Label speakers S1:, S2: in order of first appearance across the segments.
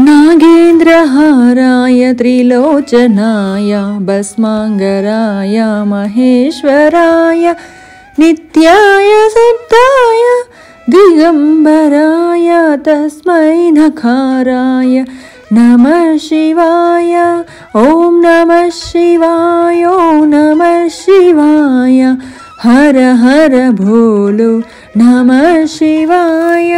S1: नागेन्द्रहाराय त्रिलोचनाय भस्माङ्गराय महेश्वराय नित्याय सिद्धाय दिगम्बराय तस्मै नकाराय नमः शिवाय ॐ नमः शिवाय ॐ नमः शिवाय हर हर भोलो नमः शिवाय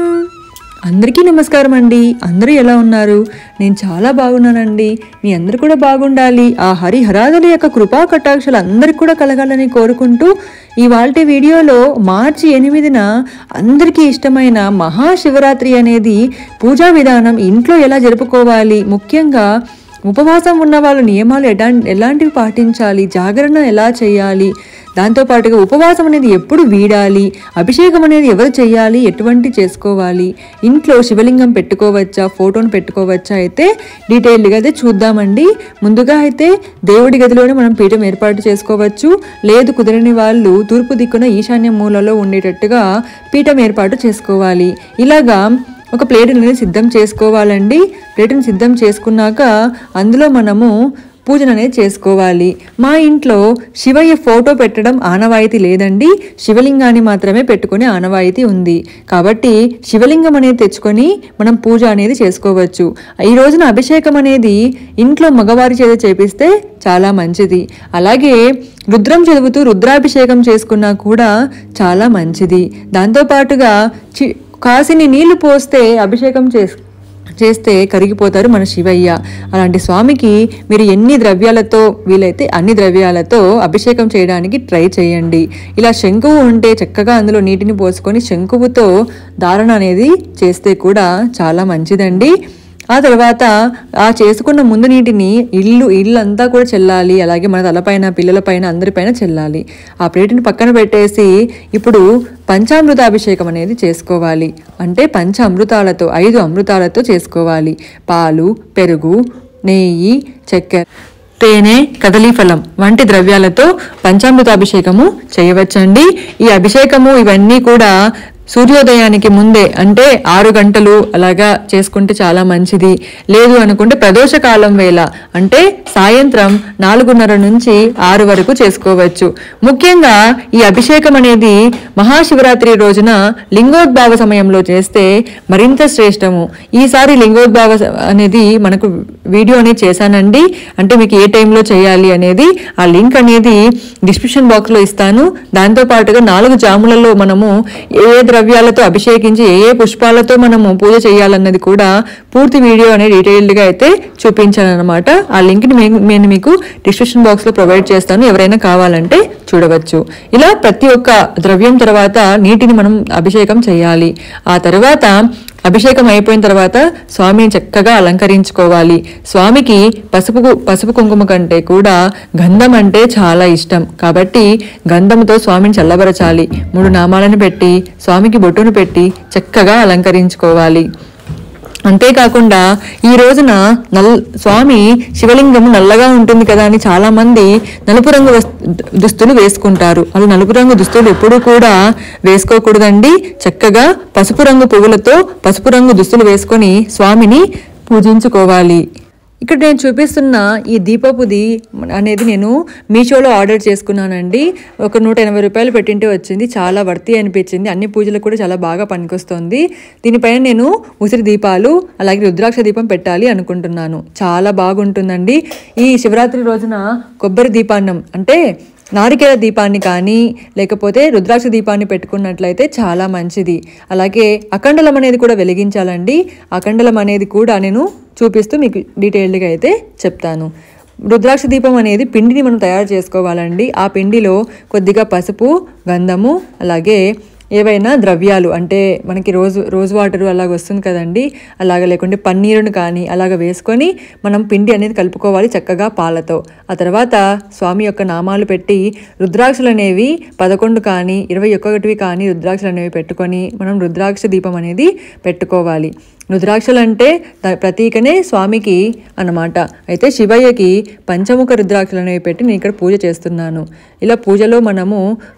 S1: అందరికీ నమస్కారం అండి అందరూ ఎలా ఉన్నారు నేను చాలా బాగున్నానండి మీ అందరూ కూడా బాగుండాలి ఆ హరిహరాదుల యొక్క కృపా కటాక్షలు అందరికి కూడా కలగాలని కోరుకుంటూ ఇవాల్టి వీడియోలో మార్చి ఎనిమిదిన అందరికీ ఇష్టమైన మహాశివరాత్రి అనేది పూజా విధానం ఇంట్లో ఎలా జరుపుకోవాలి ముఖ్యంగా ఉపవాసం ఉన్న వాళ్ళు నియమాలు ఎలా ఎలాంటివి పాటించాలి జాగరణ ఎలా చేయాలి దాంతోపాటుగా ఉపవాసం అనేది ఎప్పుడు వీడాలి అభిషేకం అనేది ఎవరు చేయాలి ఎటువంటి చేసుకోవాలి ఇంట్లో శివలింగం పెట్టుకోవచ్చా ఫోటోను పెట్టుకోవచ్చా అయితే డీటెయిల్డ్గా అయితే చూద్దామండి ముందుగా అయితే దేవుడి గదిలోనే మనం పీఠం ఏర్పాటు చేసుకోవచ్చు లేదు కుదరని వాళ్ళు తూర్పు దిక్కున ఈశాన్య మూలలో ఉండేటట్టుగా పీఠం ఏర్పాటు చేసుకోవాలి ఇలాగా ఒక ప్లేట్ అనేది సిద్ధం చేసుకోవాలండి ప్లేట్ని సిద్ధం చేసుకున్నాక అందులో మనము పూజన అనేది చేసుకోవాలి మా ఇంట్లో శివయ్య ఫోటో పెట్టడం ఆనవాయితీ లేదండి శివలింగాన్ని మాత్రమే పెట్టుకునే ఆనవాయితీ ఉంది కాబట్టి శివలింగం అనేది తెచ్చుకొని మనం పూజ అనేది చేసుకోవచ్చు ఈ రోజున అభిషేకం అనేది ఇంట్లో మగవారి చేత చేపిస్తే చాలా మంచిది అలాగే రుద్రం చదువుతూ రుద్రాభిషేకం చేసుకున్నా కూడా చాలా మంచిది దాంతోపాటుగా చి కాసిని నీళ్లు పోస్తే అభిషేకం చేసు చేస్తే కరిగిపోతారు మన శివయ్య అలాంటి స్వామికి మీరు ఎన్ని ద్రవ్యాలతో వీలైతే అన్ని ద్రవ్యాలతో అభిషేకం చేయడానికి ట్రై చేయండి ఇలా శంకువు ఉంటే చక్కగా అందులో నీటిని పోసుకొని శంకువుతో ధారణ అనేది చేస్తే కూడా చాలా మంచిదండి ఆ తర్వాత ఆ చేసుకున్న ముందు నీటిని ఇల్లు ఇల్లు అంతా కూడా చెల్లాలి అలాగే మన తలపైన పిల్లలపైన అందరిపైన చెల్లాలి ఆ ప్లేట్ని పక్కన పెట్టేసి ఇప్పుడు పంచామృత అభిషేకం అనేది చేసుకోవాలి అంటే పంచ అమృతాలతో ఐదు అమృతాలతో చేసుకోవాలి పాలు పెరుగు నెయ్యి చక్కెర తేనె కదలీఫలం వంటి ద్రవ్యాలతో పంచామృత అభిషేకము చేయవచ్చండి ఈ అభిషేకము ఇవన్నీ కూడా సూర్యోదయానికి ముందే అంటే ఆరు గంటలు అలాగా చేసుకుంటే చాలా మంచిది లేదు అనుకుంటే ప్రదోష కాలం వేళ అంటే సాయంత్రం నాలుగున్నర నుంచి ఆరు వరకు చేసుకోవచ్చు ముఖ్యంగా ఈ అభిషేకం అనేది మహాశివరాత్రి రోజున లింగోద్భావ సమయంలో చేస్తే మరింత శ్రేష్టము ఈసారి లింగోద్భావ స- అనేది మనకు వీడియో అనేది చేశానండి అంటే మీకు ఏ టైంలో చేయాలి అనేది ఆ లింక్ అనేది డిస్క్రిప్షన్ బాక్స్లో ఇస్తాను దాంతో పాటుగా నాలుగు జాములలో మనము ఏ ఏ ద్రవ్యాలతో అభిషేకించి ఏ ఏ పుష్పాలతో మనము పూజ చేయాలన్నది కూడా పూర్తి వీడియో అనేది డీటెయిల్డ్గా అయితే చూపించాను అనమాట ఆ లింక్ని మే- నేను మీకు డిస్క్రిప్షన్ బాక్స్లో ప్రొవైడ్ చేస్తాను ఎవరైనా కావాలంటే చూడవచ్చు ఇలా ప్రతి ఒక్క ద్రవ్యం తర్వాత నీటిని మనం అభిషేకం చేయాలి ఆ తర్వాత అభిషేకం అయిపోయిన తర్వాత స్వామిని చక్కగా అలంకరించుకోవాలి స్వామికి పసుపు పసుపు కుంకుమ కంటే కూడా గంధం అంటే చాలా ఇష్టం కాబట్టి గంధంతో స్వామిని చల్లబరచాలి మూడు నామాలను పెట్టి స్వామికి బొట్టును పెట్టి చక్కగా అలంకరించుకోవాలి అంతేకాకుండా ఈ రోజున నల్ స్వామి శివలింగం నల్లగా ఉంటుంది కదా అని చాలా మంది నలుపు రంగు వస్- దుస్తులు వేసుకుంటారు అలా నలుపు రంగు దుస్తులు ఎప్పుడూ కూడా వేసుకోకూడదండి చక్కగా పసుపు రంగు పువ్వులతో పసుపు రంగు దుస్తులు వేసుకొని స్వామిని పూజించుకోవాలి ఇక్కడ నేను చూపిస్తున్న ఈ దీపపుది అనేది నేను మీషోలో ఆర్డర్ చేసుకున్నానండి ఒక నూట ఎనభై రూపాయలు పెట్టింటే వచ్చింది చాలా వర్తి అనిపించింది అన్ని పూజలకు కూడా చాలా బాగా పనికొస్తుంది దీనిపైన నేను ఉసిరి దీపాలు అలాగే రుద్రాక్ష దీపం పెట్టాలి అనుకుంటున్నాను చాలా బాగుంటుందండి ఈ శివరాత్రి రోజున కొబ్బరి దీపాన్నం అంటే నారికేల దీపాన్ని కానీ లేకపోతే రుద్రాక్ష దీపాన్ని పెట్టుకున్నట్లయితే చాలా మంచిది అలాగే అఖండలం అనేది కూడా వెలిగించాలండి అఖండలం అనేది కూడా నేను చూపిస్తూ మీకు డీటెయిల్డ్గా అయితే చెప్తాను రుద్రాక్ష దీపం అనేది పిండిని మనం తయారు చేసుకోవాలండి ఆ పిండిలో కొద్దిగా పసుపు గంధము అలాగే ఏవైనా ద్రవ్యాలు అంటే మనకి రోజు రోజు వాటర్ అలాగ వస్తుంది కదండి అలాగ లేకుంటే పన్నీరును కానీ అలాగ వేసుకొని మనం పిండి అనేది కలుపుకోవాలి చక్కగా పాలతో ఆ తర్వాత స్వామి యొక్క నామాలు పెట్టి రుద్రాక్షలు అనేవి పదకొండు కానీ ఇరవై ఒక్కటివి కానీ రుద్రాక్షలు అనేవి పెట్టుకొని మనం రుద్రాక్ష దీపం అనేది పెట్టుకోవాలి రుద్రాక్షలు అంటే ద- ప్రతీకనే స్వామికి అన్నమాట అయితే శివయ్యకి పంచముఖ రుద్రాక్షలు అనేవి పెట్టి నేను ఇక్కడ పూజ చేస్తున్నాను ఇలా పూజలో మనము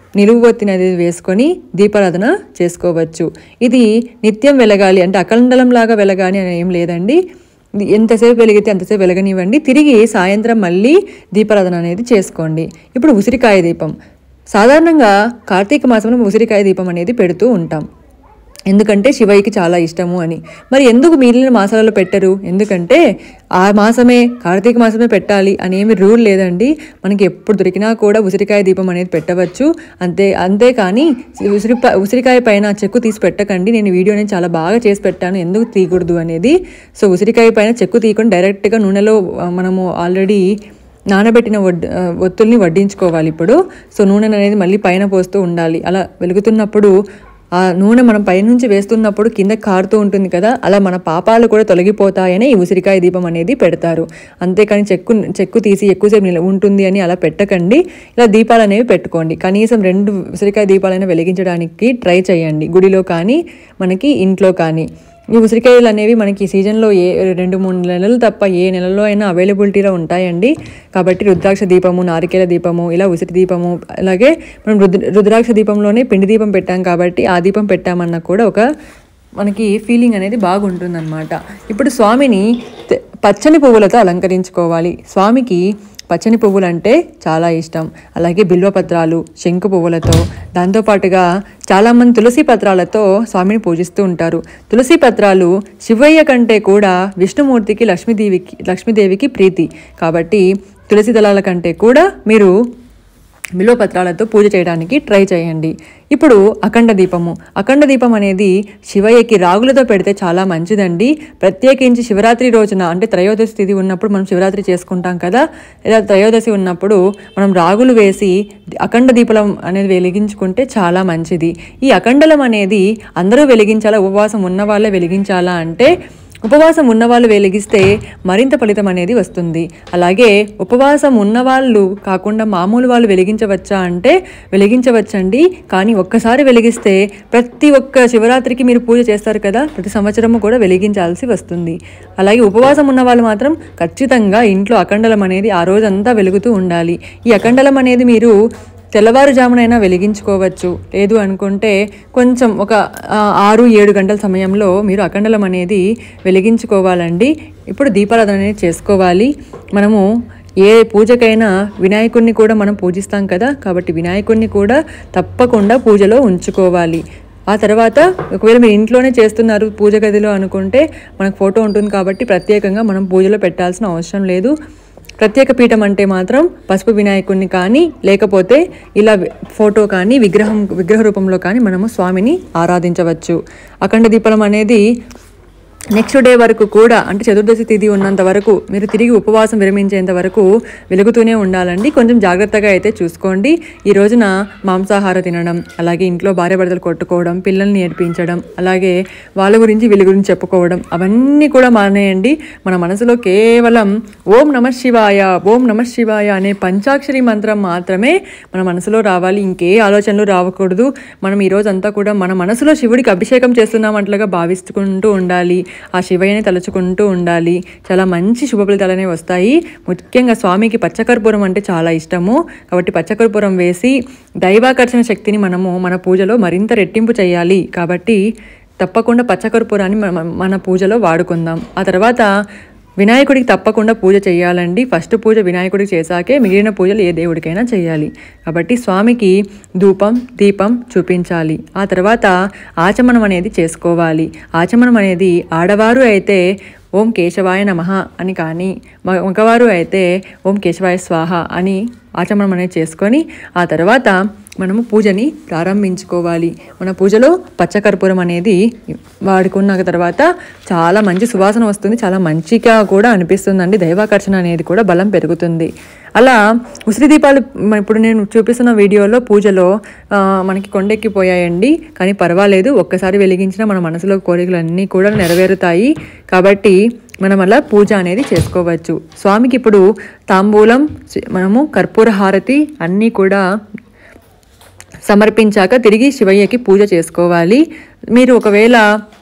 S1: నిలువు ఒత్తిని అనేది వేసుకొని దీపారాధన చేసుకోవచ్చు ఇది నిత్యం వెలగాలి అంటే అఖండలంలాగా వెలగాలి అని ఏం లేదండి ఇది ఎంతసేపు వెలిగితే అంతసేపు వెలగనివ్వండి తిరిగి సాయంత్రం మళ్ళీ దీపారాధన అనేది చేసుకోండి ఇప్పుడు ఉసిరికాయ దీపం సాధారణంగా కార్తీక మాసంలో ఉసిరికాయ దీపం అనేది పెడుతూ ఉంటాం ఎందుకంటే శివయ్యకి చాలా ఇష్టము అని మరి ఎందుకు మిగిలిన మాసాలలో పెట్టరు ఎందుకంటే ఆ మాసమే కార్తీక మాసమే పెట్టాలి అనేమి రూల్ లేదండి మనకి ఎప్పుడు దొరికినా కూడా ఉసిరికాయ దీపం అనేది పెట్టవచ్చు అంతే అంతేకాని ఉసిరి ఉసిరికాయ పైన చెక్కు తీసి పెట్టకండి నేను వీడియో అనేది చాలా బాగా చేసి పెట్టాను ఎందుకు తీయకూడదు అనేది సో ఉసిరికాయ పైన చెక్కు తీయకుండా డైరెక్ట్గా నూనెలో ఆ, మనము ఆల్రెడీ నానబెట్టిన వడ్ ఆ, ఒత్తుల్ని వడ్డించుకోవాలి ఇప్పుడు సో నూనె అనేది మళ్ళీ పైన పోస్తూ ఉండాలి అలా వెలుగుతున్నప్పుడు ఆ నూనె మనం పైనుంచి వేస్తున్నప్పుడు కింద కారుతూ ఉంటుంది కదా అలా మన పాపాలు కూడా తొలగిపోతాయని ఈ ఉసిరికాయ దీపం అనేది పెడతారు అంతేకాని చెక్కు చెక్కు తీసి ఎక్కువసేపు నిల ఉంటుంది అని అలా పెట్టకండి ఇలా దీపాలు అనేవి పెట్టుకోండి కనీసం రెండు ఉసిరికాయ దీపాలైనా వెలిగించడానికి ట్రై చేయండి గుడిలో కానీ మనకి ఇంట్లో కానీ ఈ ఉసిరికాయలు అనేవి మనకి ఈ సీజన్లో ఏ రెండు మూడు నెలలు తప్ప ఏ నెలలో అయినా అవైలబిలిటీలో ఉంటాయండి కాబట్టి రుద్రాక్ష దీపము నారికేల దీపము ఇలా ఉసిరి దీపము అలాగే మనం రుద్ర రుద్రాక్ష దీపంలోనే పిండి దీపం పెట్టాం కాబట్టి ఆ దీపం పెట్టామన్నా కూడా ఒక మనకి ఫీలింగ్ అనేది బాగుంటుందన్నమాట ఇప్పుడు స్వామిని తె- పచ్చని పువ్వులతో అలంకరించుకోవాలి స్వామికి పచ్చని పువ్వులు అంటే చాలా ఇష్టం అలాగే బిల్వపత్రాలు శంకు పువ్వులతో దాంతోపాటుగా చాలామంది తులసి పత్రాలతో స్వామిని పూజిస్తూ ఉంటారు తులసి పత్రాలు శివయ్య కంటే కూడా విష్ణుమూర్తికి లక్ష్మీదేవికి లక్ష్మీదేవికి ప్రీతి కాబట్టి తులసి దళాల కంటే కూడా మీరు బిల్వపత్రాలతో పూజ చేయడానికి ట్రై చేయండి ఇప్పుడు అఖండ దీపము అఖండ దీపం అనేది శివయ్యకి రాగులతో పెడితే చాలా మంచిదండి ప్రత్యేకించి శివరాత్రి రోజున అంటే త్రయోదశి తిథి ఉన్నప్పుడు మనం శివరాత్రి చేసుకుంటాం కదా లేదా త్రయోదశి ఉన్నప్పుడు మనం రాగులు వేసి అఖండ దీపలం అనేది వెలిగించుకుంటే చాలా మంచిది ఈ అఖండలం అనేది అందరూ వెలిగించాలా ఉపవాసం ఉన్న వాళ్ళే వెలిగించాలా అంటే ఉపవాసం ఉన్నవాళ్ళు వెలిగిస్తే మరింత ఫలితం అనేది వస్తుంది అలాగే ఉపవాసం ఉన్నవాళ్ళు కాకుండా మామూలు వాళ్ళు వెలిగించవచ్చా అంటే వెలిగించవచ్చండి కానీ ఒక్కసారి వెలిగిస్తే ప్రతి ఒక్క శివరాత్రికి మీరు పూజ చేస్తారు కదా ప్రతి సంవత్సరము కూడా వెలిగించాల్సి వస్తుంది అలాగే ఉపవాసం ఉన్న వాళ్ళు మాత్రం ఖచ్చితంగా ఇంట్లో అఖండలం అనేది ఆ రోజంతా వెలుగుతూ ఉండాలి ఈ అఖండలం అనేది మీరు తెల్లవారుజామునైనా వెలిగించుకోవచ్చు లేదు అనుకుంటే కొంచెం ఒక ఆ, ఆరు ఏడు గంటల సమయంలో మీరు అఖండలం అనేది వెలిగించుకోవాలండి ఇప్పుడు దీపారాధన అనేది చేసుకోవాలి మనము ఏ పూజకైనా వినాయకుడిని కూడా మనం పూజిస్తాం కదా కాబట్టి వినాయకుడిని కూడా తప్పకుండా పూజలో ఉంచుకోవాలి ఆ తర్వాత ఒకవేళ మీరు ఇంట్లోనే చేస్తున్నారు పూజ గదిలో అనుకుంటే మనకు ఫోటో ఉంటుంది కాబట్టి ప్రత్యేకంగా మనం పూజలో పెట్టాల్సిన అవసరం లేదు ప్రత్యేక పీఠం అంటే మాత్రం పసుపు వినాయకుడిని కానీ లేకపోతే ఇలా వి- ఫోటో కానీ విగ్రహం విగ్రహ రూపంలో కానీ మనము స్వామిని ఆరాధించవచ్చు అఖండ దీపం అనేది నెక్స్ట్ డే వరకు కూడా అంటే చతుర్దశి తిథి ఉన్నంత వరకు మీరు తిరిగి ఉపవాసం విరమించేంత వరకు వెలుగుతూనే ఉండాలండి కొంచెం జాగ్రత్తగా అయితే చూసుకోండి ఈ రోజున మాంసాహార తినడం అలాగే ఇంట్లో భార్యాభర్తలు కొట్టుకోవడం పిల్లల్ని ఏడిపించడం అలాగే వాళ్ళ గురించి వీళ్ళ గురించి చెప్పుకోవడం అవన్నీ కూడా మానేయండి మన మనసులో కేవలం ఓం నమ శివాయ ఓం నమ శివాయ అనే పంచాక్షరి మంత్రం మాత్రమే మన మనసులో రావాలి ఇంకే ఆలోచనలు రావకూడదు మనం ఈ రోజంతా కూడా మన మనసులో శివుడికి అభిషేకం చేస్తున్నామంట్లుగా భావిస్తుకుంటూ ఉండాలి ఆ శివయ్యని తలుచుకుంటూ ఉండాలి చాలా మంచి శుభ ఫలితాలనే వస్తాయి ముఖ్యంగా స్వామికి పచ్చకర్పూరం అంటే చాలా ఇష్టము కాబట్టి పచ్చకర్పూరం వేసి దైవాకర్షణ శక్తిని మనము మన పూజలో మరింత రెట్టింపు చేయాలి కాబట్టి తప్పకుండా పచ్చకర్పూరాన్ని మన మన పూజలో వాడుకుందాం ఆ తర్వాత వినాయకుడికి తప్పకుండా పూజ చేయాలండి ఫస్ట్ పూజ వినాయకుడికి చేశాకే మిగిలిన పూజలు ఏ దేవుడికైనా చేయాలి కాబట్టి స్వామికి ధూపం దీపం చూపించాలి ఆ తర్వాత ఆచమనం అనేది చేసుకోవాలి ఆచమనం అనేది ఆడవారు అయితే ఓం కేశవాయ నమః అని కానీ మ- మగవారు అయితే ఓం కేశవాయ స్వాహ అని ఆచమనం అనేది చేసుకొని ఆ తర్వాత మనము పూజని ప్రారంభించుకోవాలి మన పూజలో పచ్చకర్పూరం అనేది వాడుకున్న తర్వాత చాలా మంచి సువాసన వస్తుంది చాలా మంచిగా కూడా అనిపిస్తుందండి దైవాకర్షణ అనేది కూడా బలం పెరుగుతుంది అలా ఉసిరి దీపాలు మ- ఇప్పుడు నేను చూపిస్తున్న వీడియోలో పూజలో ఆ, మనకి కొండెక్కిపోయాయండి కానీ పర్వాలేదు ఒక్కసారి వెలిగించిన మన మనసులో కోరికలు అన్నీ కూడా నెరవేరుతాయి కాబట్టి మనం అలా పూజ అనేది చేసుకోవచ్చు స్వామికి ఇప్పుడు తాంబూలం చి- మనము కర్పూర హారతి అన్నీ కూడా సమర్పించాక తిరిగి శివయ్యకి పూజ చేసుకోవాలి మీరు ఒకవేళ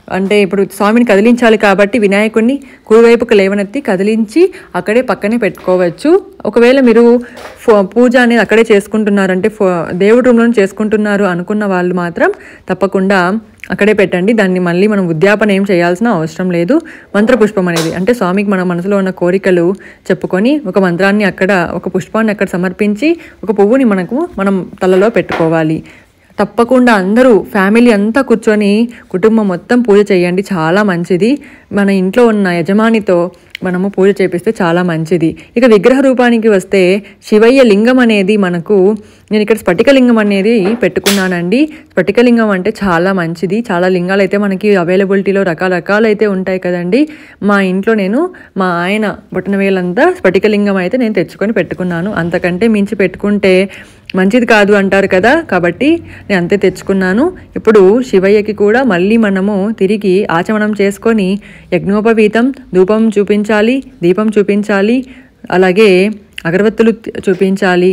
S1: అంటే ఇప్పుడు స్వామిని కదిలించాలి కాబట్టి వినాయకుడిని కుడివైపుకు లేవనెత్తి కదిలించి అక్కడే పక్కనే పెట్టుకోవచ్చు ఒకవేళ మీరు ఫో- పూజ అనేది అక్కడే చేసుకుంటున్నారంటే ఫో- దేవుడి రూమ్లో చేసుకుంటున్నారు అనుకున్న వాళ్ళు మాత్రం తప్పకుండా అక్కడే పెట్టండి దాన్ని మళ్ళీ మనం ఉద్యాపన ఏం చేయాల్సిన అవసరం లేదు మంత్రపుష్పం అనేది అంటే స్వామికి మన మనసులో ఉన్న కోరికలు చెప్పుకొని ఒక మంత్రాన్ని అక్కడ ఒక పుష్పాన్ని అక్కడ సమర్పించి ఒక పువ్వుని మనకు మనం తలలో పెట్టుకోవాలి తప్పకుండా అందరూ ఫ్యామిలీ అంతా కూర్చొని కుటుంబం మొత్తం పూజ చేయండి చాలా మంచిది మన ఇంట్లో ఉన్న యజమానితో మనము పూజ చేపిస్తే చాలా మంచిది ఇక విగ్రహ రూపానికి వస్తే శివయ్య లింగం అనేది మనకు నేను ఇక్కడ స్ఫటికలింగం అనేది పెట్టుకున్నానండి స్ఫటికలింగం అంటే చాలా మంచిది చాలా లింగాలు అయితే మనకి అవైలబిలిటీలో రకరకాలు అయితే ఉంటాయి కదండి మా ఇంట్లో నేను మా ఆయన బొట్టనవేలంతా స్ఫటికలింగం అయితే నేను తెచ్చుకొని పెట్టుకున్నాను అంతకంటే మించి పెట్టుకుంటే మంచిది కాదు అంటారు కదా కాబట్టి నేను అంతే తెచ్చుకున్నాను ఇప్పుడు శివయ్యకి కూడా మళ్ళీ మనము తిరిగి ఆచమనం చేసుకొని యజ్ఞోపవీతం ధూపం చూపించాలి దీపం చూపించాలి అలాగే అగరవత్తులు చూపించాలి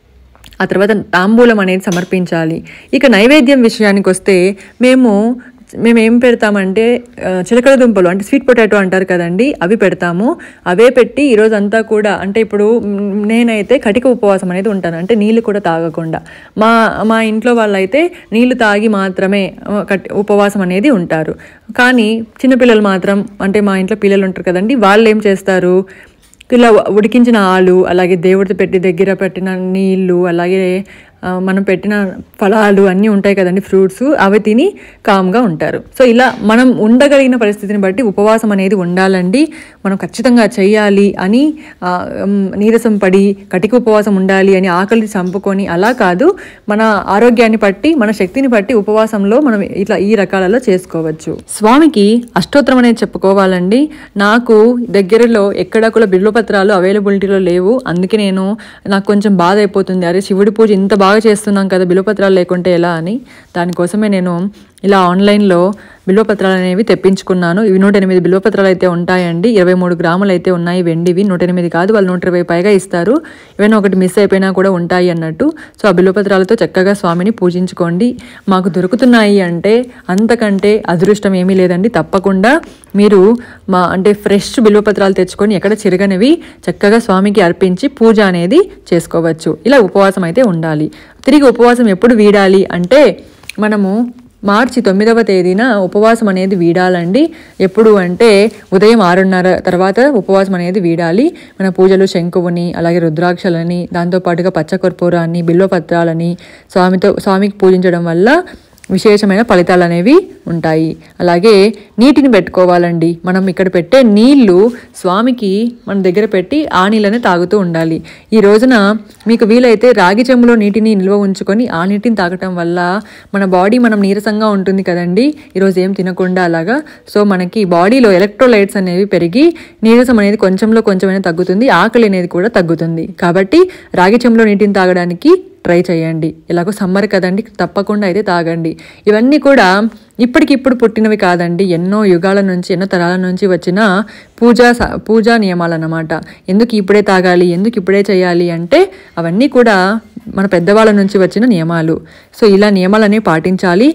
S1: ఆ తర్వాత తాంబూలం అనేది సమర్పించాలి ఇక నైవేద్యం విషయానికి వస్తే మేము మేము ఏం పెడతామంటే ఆ, చిలకడ దుంపలు అంటే స్వీట్ పొటాటో అంటారు కదండి అవి పెడతాము అవే పెట్టి ఈరోజు అంతా కూడా అంటే ఇప్పుడు మ్, నేనైతే కటిక ఉపవాసం అనేది ఉంటాను అంటే నీళ్ళు కూడా తాగకుండా మా మా ఇంట్లో వాళ్ళైతే నీళ్లు తాగి మాత్రమే ఆ, కట్ ఉపవాసం అనేది ఉంటారు కానీ చిన్నపిల్లలు మాత్రం అంటే మా ఇంట్లో పిల్లలు ఉంటారు కదండి వాళ్ళు ఏం చేస్తారు ఇలా ఉడికించిన ఆలు అలాగే దేవుడితో పెట్టి దగ్గర పెట్టిన నీళ్ళు అలాగే ఆ, మనం పెట్టిన ఫలాలు అన్నీ ఉంటాయి కదండి ఫ్రూట్స్ అవి తిని కామ్గా ఉంటారు సో ఇలా మనం ఉండగలిగిన పరిస్థితిని బట్టి ఉపవాసం అనేది ఉండాలండి మనం ఖచ్చితంగా చేయాలి అని ఆ, ఉమ్, నీరసం పడి కటిక ఉపవాసం ఉండాలి అని ఆకలి చంపుకొని అలా కాదు మన ఆరోగ్యాన్ని బట్టి మన శక్తిని బట్టి ఉపవాసంలో మనం ఇట్లా ఈ రకాలలో చేసుకోవచ్చు స్వామికి అష్టోత్తరం అనేది చెప్పుకోవాలండి నాకు దగ్గరలో ఎక్కడ కూడా బిల్వపత్రాలు అవైలబిలిటీలో లేవు అందుకే నేను నాకు కొంచెం బాధ అయిపోతుంది అరే శివుడి పూజ ఇంత బాగా చేస్తున్నాం కదా బిల్వపత్రాలు లేకుంటే ఎలా అని దానికోసమే నేను ఇలా ఆన్లైన్లో బిల్వపత్రాలు అనేవి తెప్పించుకున్నాను ఇవి నూట ఎనిమిది బిల్వపత్రాలు అయితే ఉంటాయండి ఇరవై మూడు గ్రాములు అయితే ఉన్నాయి వెండివి నూట ఎనిమిది కాదు వాళ్ళు నూట ఇరవై పైగా ఇస్తారు ఏమైనా ఒకటి మిస్ అయిపోయినా కూడా ఉంటాయి అన్నట్టు సో ఆ బిల్వపత్రాలతో చక్కగా స్వామిని పూజించుకోండి మాకు దొరుకుతున్నాయి అంటే అంతకంటే అదృష్టం ఏమీ లేదండి తప్పకుండా మీరు మా అంటే ఫ్రెష్ బిల్వపత్రాలు తెచ్చుకొని ఎక్కడ చిరగనివి చక్కగా స్వామికి అర్పించి పూజ అనేది చేసుకోవచ్చు ఇలా ఉపవాసం అయితే ఉండాలి తిరిగి ఉపవాసం ఎప్పుడు వీడాలి అంటే మనము మార్చి తొమ్మిదవ తేదీన ఉపవాసం అనేది వీడాలండి ఎప్పుడు అంటే ఉదయం ఆరున్నర తర్వాత ఉపవాసం అనేది వీడాలి మన పూజలు శంకువుని అలాగే రుద్రాక్షలని దాంతోపాటుగా పచ్చకర్పూరాన్ని బిల్వపత్రాలని స్వామితో స్వామికి పూజించడం వల్ల విశేషమైన ఫలితాలు అనేవి ఉంటాయి అలాగే నీటిని పెట్టుకోవాలండి మనం ఇక్కడ పెట్టే నీళ్లు స్వామికి మన దగ్గర పెట్టి ఆ నీళ్ళనే తాగుతూ ఉండాలి ఈ రోజున మీకు వీలైతే రాగి చెంబులో నీటిని నిల్వ ఉంచుకొని ఆ నీటిని తాగటం వల్ల మన బాడీ మనం నీరసంగా ఉంటుంది కదండి ఈరోజు ఏం తినకుండా అలాగా సో మనకి బాడీలో ఎలక్ట్రోలైట్స్ అనేవి పెరిగి నీరసం అనేది కొంచెంలో కొంచెమైనా తగ్గుతుంది ఆకలి అనేది కూడా తగ్గుతుంది కాబట్టి రాగి చెంబులో నీటిని తాగడానికి ట్రై చేయండి ఎలాగో సమ్మర్ కదండి తప్పకుండా అయితే తాగండి ఇవన్నీ కూడా ఇప్పటికిప్పుడు పుట్టినవి కాదండి ఎన్నో యుగాల నుంచి ఎన్నో తరాల నుంచి వచ్చిన పూజా స- పూజా నియమాలన్నమాట ఎందుకు ఇప్పుడే తాగాలి ఎందుకు ఇప్పుడే చేయాలి అంటే అవన్నీ కూడా మన పెద్దవాళ్ళ నుంచి వచ్చిన నియమాలు సో ఇలా నియమాలనే పాటించాలి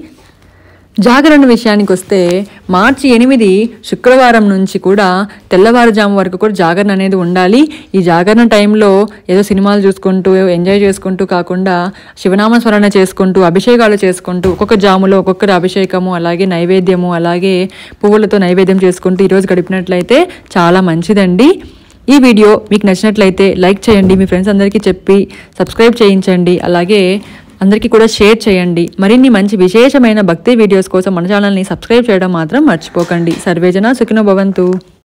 S1: జాగరణ విషయానికి వస్తే మార్చి ఎనిమిది శుక్రవారం నుంచి కూడా తెల్లవారుజాము వరకు కూడా జాగరణ అనేది ఉండాలి ఈ జాగరణ టైంలో ఏదో సినిమాలు చూసుకుంటూ ఎంజాయ్ చేసుకుంటూ కాకుండా శివనామ స్మరణ చేసుకుంటూ అభిషేకాలు చేసుకుంటూ ఒక్కొక్క జాములో ఒక్కొక్కరి అభిషేకము అలాగే నైవేద్యము అలాగే పువ్వులతో నైవేద్యం చేసుకుంటూ ఈరోజు గడిపినట్లయితే చాలా మంచిదండి ఈ వీడియో మీకు నచ్చినట్లయితే లైక్ చేయండి మీ ఫ్రెండ్స్ అందరికీ చెప్పి సబ్స్క్రైబ్ చేయించండి అలాగే అందరికీ కూడా షేర్ చేయండి మరిన్ని మంచి విశేషమైన భక్తి వీడియోస్ కోసం మన ఛానల్ని సబ్స్క్రైబ్ చేయడం మాత్రం మర్చిపోకండి సర్వేజన సుఖినో భవంతు